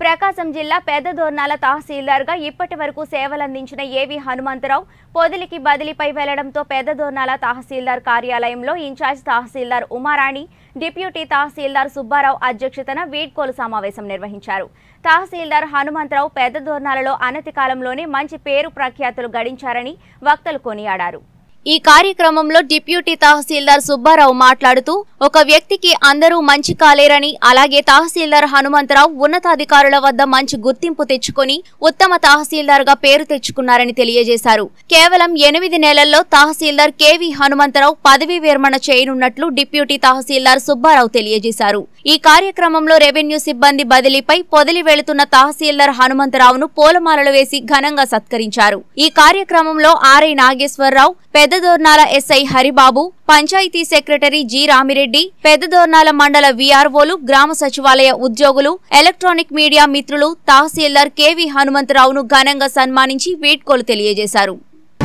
ప్రకాశం జిల్లా పెద్దదోర్నాల తహసీల్దార్గా ఇప్పటి వరకు సేవలందించిన ఏవి హనుమంతరావు పొదిలికి బదిలీపై వెళ్లడంతో పెద్దదోర్నాల తహసీల్దార్ కార్యాలయంలో ఇన్ఛార్జ్ తహసీల్దార్ ఉమారాణి డిప్యూటీ తహసీల్దార్ సుబ్బారావు అధ్యక్షతన వీడ్కోలు సమావేశం నిర్వహించారు తహసీల్దార్ హనుమంతరావు పెద్దదోర్నాలలో అనతి కాలంలోనే మంచి పేరు ప్రఖ్యాతులు గడించారని వక్తలు కొనియాడారు ఈ కార్యక్రమంలో డిప్యూటీ తహసీల్దార్ సుబ్బారావు మాట్లాడుతూ ఒక వ్యక్తికి అందరూ మంచి కాలేరని అలాగే తహసీల్దార్ హనుమంతరావు ఉన్నతాధికారుల వద్ద మంచి గుర్తింపు తెచ్చుకొని ఉత్తమ తహసీల్దార్ గా పేరు తెచ్చుకున్నారని తెలియజేశారు కేవలం ఎనిమిది నెలల్లో తహసీల్దార్ కెవి హనుమంతరావు పదవీ విరమణ చేయనున్నట్లు డిప్యూటీ తహసీల్దార్ సుబ్బారావు తెలియజేశారు ఈ కార్యక్రమంలో రెవెన్యూ సిబ్బంది బదిలీపై పొదిలి వెళుతున్న తహసీల్దార్ హనుమంతరావును పూలమాలలు వేసి ఘనంగా సత్కరించారు ఈ కార్యక్రమంలో RI Nageswararao Peddadornala SI Haribabu panchayat secretary G Ramireddy Peddadornala మండల వీఆర్ఓలు గ్రామ సచివాలయ ఉద్యోగులు ఎలక్ట్రానిక్ మీడియా మిత్రులు తహసీల్దార్ కెవి హనుమంతరావును ఘనంగా సన్మానించి వీడ్కోలు తెలియజేశారు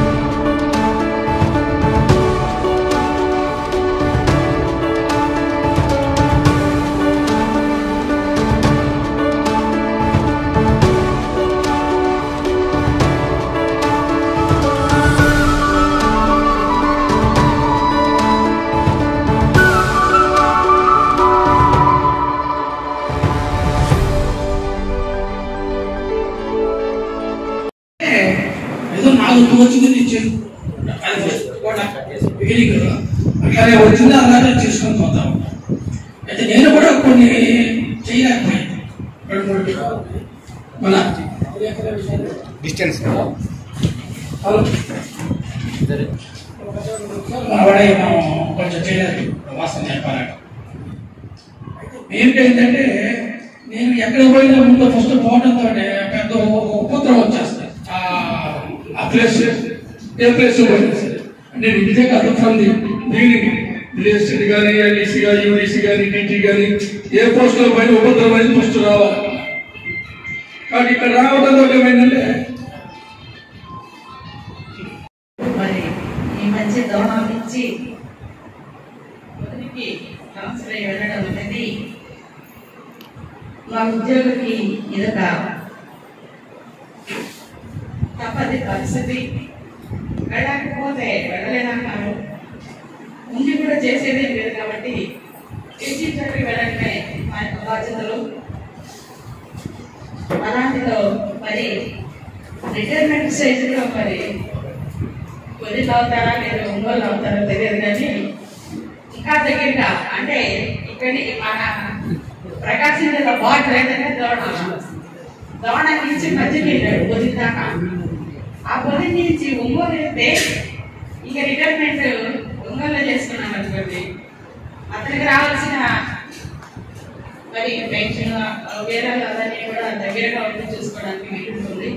ఏదో నాకు తోచింది నేను చేసు అది కూడా బిగినింగ్ అట్లానే వచ్చింది అలాగే చేసుకొని పోతాం అయితే నేను కూడా కొన్ని చేయలేకపోయాను రెండు మూడు మన డిస్టెన్స్ ఆవిడ కొంచెం చేయలేదు వాసన చెప్పాలంటే ఏంటంటే నేను ఎక్కడ పోయినా ముందు ఫస్ట్ పోవడంతో పెద్ద ఒక ఉపద్రవం వచ్చేస్తుంది ఆ- ఆ ప్లేస్ ఏ ప్లేస్ పోయినా సరే అంటే ఇంటి దగ్గర ఫ్రమ్ ది బిగినింగ్ రిజిస్టర్డ్ కానీ ఎల్ఈసీ కానీ యూడీసీ కానీ టీటీ కానీ ఏ పోస్ట్ లో పైన ఉపద్రవం అనేది ఫస్ట్ రావాలి కాబట్టి ఇక్కడ రావడంతో ఏమైందంటే మరి ఈ మధ్య దోహం ఇచ్చి మొదటికి ట్రాన్స్ఫర్ అయ్యి వెళ్ళడం అనేది మా ఉద్యోగికి ఇదొక తప్పది పరిస్థితి వెళ్ళకపోతే వెళ్ళలేనన్నారు ఉండి కూడా చేసేది లేదు కాబట్టి టీచర్కి వెళ్ళడమే మా యొక్క బాధ్యతలు అలాంటిలో మరి రిటైర్మెంట్ స్టేజ్లో మరి కొద్దిలో అవుతారా లేదా ఒంగోలు అవుతారో తెలియదు కానీ ఇంకా దగ్గరగా అంటే ఇక్కడి మన ప్రకాశం జిల్లా బార్డర్ ఏదైతే దోణ దోణ నుంచి మధ్యకి వెళ్ళాడు పొద్దు దాకా ఆ పొద్దు నుంచి ఒంగోలు వెళ్తే ఇక రిటైర్మెంట్ ఒంగోలు చేసుకున్నాం అనుకోండి అతనికి రావాల్సిన మరి పెన్షన్ వేరే అవన్నీ కూడా దగ్గరగా ఉండి చూసుకోవడానికి వీలుంటుంది